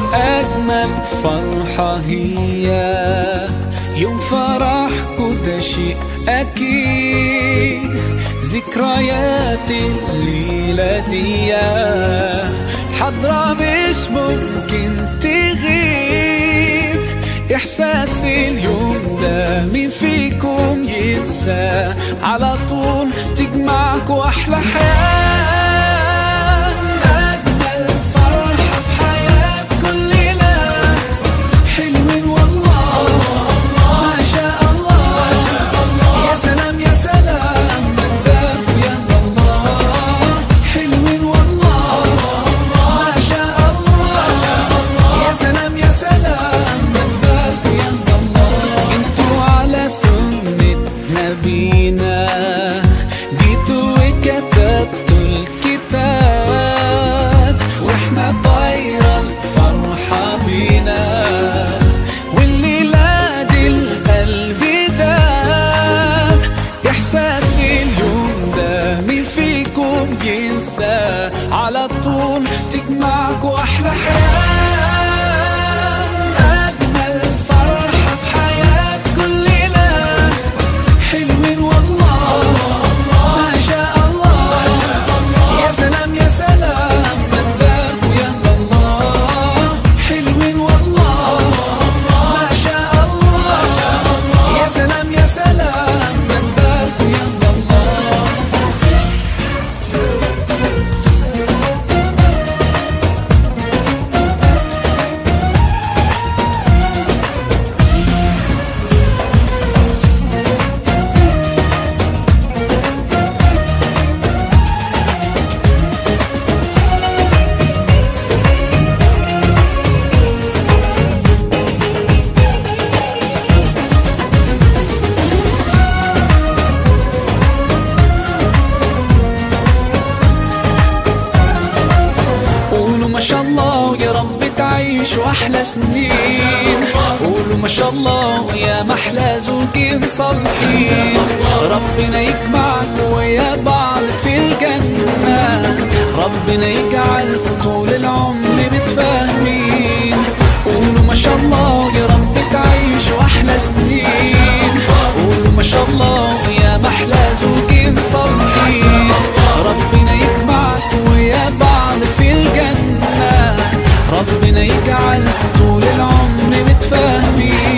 أجمل فرحة هي يوم فرحكوا ده شيء أكيد ذكريات الليلة دي حضرة مش ممكن تغيب إحساس اليوم ده مين فيكم ينسى على طول تجمعكوا أحلى حياة أجمل فرحة في حياة كل ليلة حلوين والله ما شاء الله يا سلام يا سلام مجدك يا الله حلوين والله ما شاء الله يا سلام يا سلام مجدك يا الله انتوا على سنة نبينا جيتوا وكتبتوا الكتاب واحنا طايرة الفرحة بينا والليلة دي القلب داب إحساس اليوم ده مين فيكم ينسى على طول تجمعكوا أحلى حياة أجمل فرحة في حياة كل ليلة حلوين والله ما شاء الله يا سلام يا سلام مجدك يا الله حلوين والله ما شاء الله يا سلام يا سلام مجدك يا الله قولوا ما شاء الله يا رب تعيشوا احلى سنين قولوا ما شاء الله يا محلى زوجين صالحين ربنا يجمعكم ويا بعض في الجنة ربنا يجعلكم طول العمر متفاهمين قولوا ما شاء الله يا رب تعيشوا احلى سنين قولوا ما شاء الله يا محلى زوجين صالحين ربنا يجمعكم ويا بعض في الجنة ربنا يجعل طول العمر متفاهمين